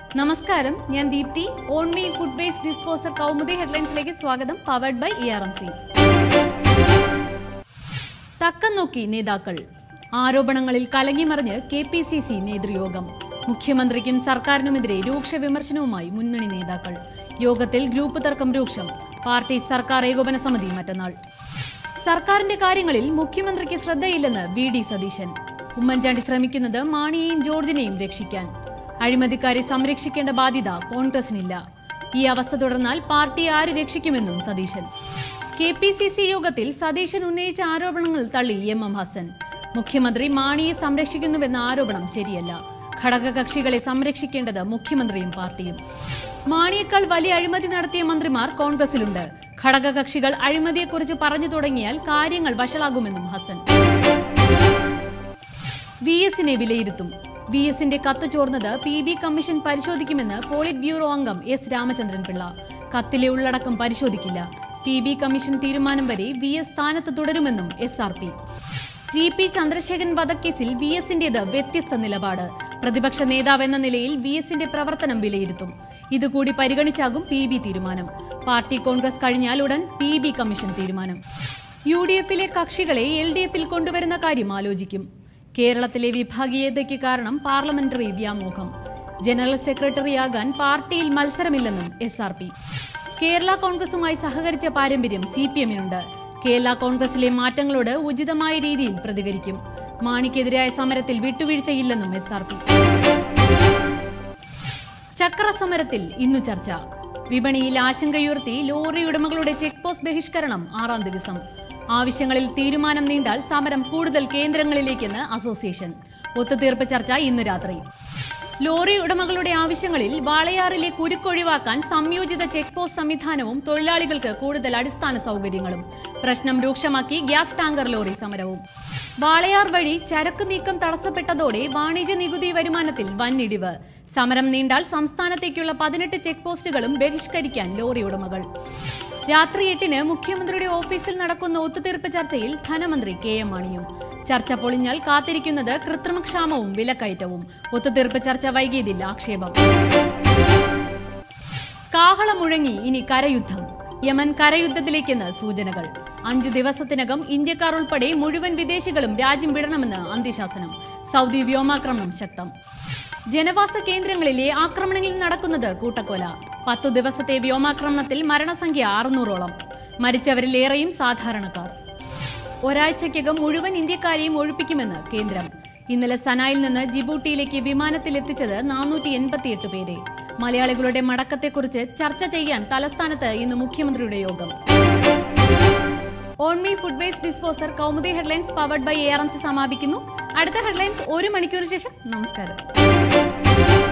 നമസ്കാരം ഞാൻ Deepthi Onmi food waste disposer Kaumudi ഹെഡ്ലൈൻസിലേക്ക് സ്വാഗതം powered by E R M C തക്കം നോക്കി നേതാക്കൾ ആരോപണങ്ങളിൽ കലങ്ങിമറിഞ്ഞ് കെ പി സി സി നേതൃയോഗം മുഖ്യമന്ത്രിക്കും സർക്കാരിനുമെതിരെ രൂക്ഷ വിമർശനവുമായി മുന്നണി നേതാക്കൾ യോഗത്തിൽ ഗ്രൂപ്പ് തർക്കം രൂക്ഷം പാർട്ടി സർക്കാർ ഏകോപന സമിതി മറ്റന്നാൾ സർക്കാരിന്റെ കാര്യങ്ങളിൽ മുഖ്യമന്ത്രിക്ക് ശ്രദ്ധയില്ലെന്ന് വി ഡി സതീശൻ ഉമ്മൻചാണ്ടി ശ്രമിക്കുന്നത് മാണിയെയും ജോർജിനെയും രക്ഷിക്കാൻ അഴിമതിക്കാരെ സംരക്ഷിക്കേണ്ട ബാധ്യത കോൺഗ്രസിനില്ല ഈ അവസ്ഥ തുടർന്നാൽ പാർട്ടി ആര് രക്ഷിക്കുമെന്നും Satheesan K P C C യോഗത്തിൽ സതീശൻ ഉന്നയിച്ച ആരോപണങ്ങൾ തള്ളി എം എം ഹസൻ മുഖ്യമന്ത്രി മാണിയെ സംരക്ഷിക്കുന്നുവെന്ന ആരോപണം ശരിയല്ല ഘടകകക്ഷികളെ സംരക്ഷിക്കേണ്ടത് മുഖ്യമന്ത്രിയും പാർട്ടിയും മാണിയേക്കാൾ വലിയ അഴിമതി നടത്തിയ മന്ത്രിമാർ കോൺഗ്രസിലുണ്ട് ഘടകകക്ഷികൾ അഴിമതിയെക്കുറിച്ച് പറഞ്ഞു തുടങ്ങിയാൽ കാര്യങ്ങൾ വഷളാകുമെന്നും ഹസൻ വി എസിനെ വിലയിരുത്തും വി എസിന്റെ കത്ത് ചോർന്നത് പി ബി കമ്മീഷൻ പരിശോധിക്കുമെന്ന് പോളിറ്റ് ബ്യൂറോ അംഗം എസ് രാമചന്ദ്രൻ പിള്ള കത്തിലെ ഉള്ളടക്കം പരിശോധിക്കില്ല പി ബി കമ്മീഷൻ തീരുമാനം വരെ വി എസ് സ്ഥാനത്ത് തുടരുമെന്നും S R P V P Chandrasekharan വധക്കേസിൽ വി എസിന്റേത് വ്യത്യസ്ത നിലപാട് പ്രതിപക്ഷ നേതാവ് എന്ന നിലയിൽ വി എസിന്റെ പ്രവർത്തനം വിലയിരുത്തും ഇതുകൂടി പരിഗണിച്ചാകും പി ബി തീരുമാനം പാർട്ടി കോൺഗ്രസ് കഴിഞ്ഞാൽ ഉടൻ പി ബി കമ്മീഷൻ തീരുമാനം യു ഡി എഫിലെ കക്ഷികളെ എൽ ഡി എഫിൽ കൊണ്ടുവരുന്ന കാര്യം ആലോചിക്കും കേരളത്തിലെ വിഭാഗീയതയ്ക്ക് കാരണം പാർലമെന്ററി വ്യാമോഹം ജനറൽ സെക്രട്ടറിയാകാൻ പാർട്ടിയിൽ മത്സരമില്ലെന്നും എസ് ആർ പി കേരള കോൺഗ്രസുമായി സഹകരിച്ച പാരമ്പര്യം സി പി എമ്മിനുണ്ട് കേരള കോൺഗ്രസിലെ മാറ്റങ്ങളോട് ഉചിതമായ രീതിയിൽ പ്രതികരിക്കും മാണിക്കെതിരായ സമരത്തിൽ വിട്ടുവീഴ്ചയില്ലെന്നും എസ് ആർ പി ചക്ര സമരത്തിൽ ഇന്നു ചർച്ച വിപണിയിൽ ആശങ്കയുയർത്തി ലോറി ഉടമകളുടെ ചെക്ക് പോസ്റ്റ് ബഹിഷ്കരണം ആറാം ദിവസം ആവശ്യങ്ങളിൽ തീരുമാനം നീണ്ടാൽ സമരം കൂടുതൽ കേന്ദ്രങ്ങളിലേക്കെന്ന് അസോസിയേഷൻ ഒത്തുതീർപ്പ് ചർച്ച ഇന്നു രാത്രി ലോറി ഉടമകളുടെ ആവശ്യങ്ങളിൽ വാളയാറിലെ കുരുക്കൊഴിവാക്കാൻ സംയോജിത ചെക്ക് പോസ്റ്റ് സംവിധാനവും തൊഴിലാളികൾക്ക് കൂടുതൽ അടിസ്ഥാന സൗകര്യങ്ങളും പ്രശ്നം രൂക്ഷമാക്കി ഗ്യാസ് ടാങ്കർ ലോറി സമരവും വാളയാർ വഴി ചരക്ക് നീക്കം തടസ്സപ്പെട്ടതോടെ വാണിജ്യ നികുതി വരുമാനത്തിൽ വന്നിടിവ് സമരം നീണ്ടാൽ സംസ്ഥാനത്തേക്കുള്ള പതിനെട്ട് ചെക്ക് പോസ്റ്റുകളും ബഹിഷ്കരിക്കാൻ ലോറി ഉടമകൾ രാത്രി എട്ടിന് മുഖ്യമന്ത്രിയുടെ ഓഫീസിൽ നടക്കുന്ന ഒത്തുതീർപ്പ് ചർച്ചയിൽ ധനമന്ത്രി കെ എം മാണിയും ചർച്ച പൊളിഞ്ഞാൽ കാത്തിരിക്കുന്നത് കൃത്രിമക്ഷാമവും വിലക്കയറ്റവും ഒത്തുതീർപ്പ് ചർച്ച വൈകിയതിൽ ആക്ഷേപം കാഹളം മുഴങ്ങി ഇനി കരയുദ്ധം യമൻ കരയുദ്ധത്തിലേക്കെന്ന് സൂചനകൾ അഞ്ചു ദിവസത്തിനകം ഇന്ത്യക്കാർ ഉൾപ്പെടെ മുഴുവൻ വിദേശികളും രാജ്യം വിടണമെന്ന് അന്ത്യശാസനം സൗദി വ്യോമാക്രമണം ശക്തം ജനവാസ കേന്ദ്രങ്ങളിലെ ആക്രമണങ്ങളിൽ നടക്കുന്നത് കൂട്ടക്കൊല പത്തു ദിവസത്തെ വ്യോമാക്രമണത്തിൽ മരണസംഖ്യ അറുന്നൂറോളം മരിച്ചവരിലേറെയും സാധാരണക്കാർ ഒരാഴ്ചയ്ക്കകം മുഴുവൻ ഇന്ത്യക്കാരെയും ഒഴിപ്പിക്കുമെന്ന് കേന്ദ്രം ഇന്നലെ സനായിൽ നിന്ന് ജിബൂട്ടിയിലേക്ക് വിമാനത്തിൽ എത്തിച്ചത് നാനൂറ്റി എൺപത്തിയെട്ട് പേരെ മലയാളികളുടെ മടക്കത്തെക്കുറിച്ച് ചർച്ച ചെയ്യാൻ തലസ്ഥാനത്ത് ഇന്ന് മുഖ്യമന്ത്രിയുടെ യോഗം Onmi food waste disposer Kaumudi headlines powered by A R M C സമാപിക്കുന്നു അടുത്ത ഹെഡ്ലൈൻസ് ഒരു മണിക്കൂർ ശേഷം നമസ്കാരം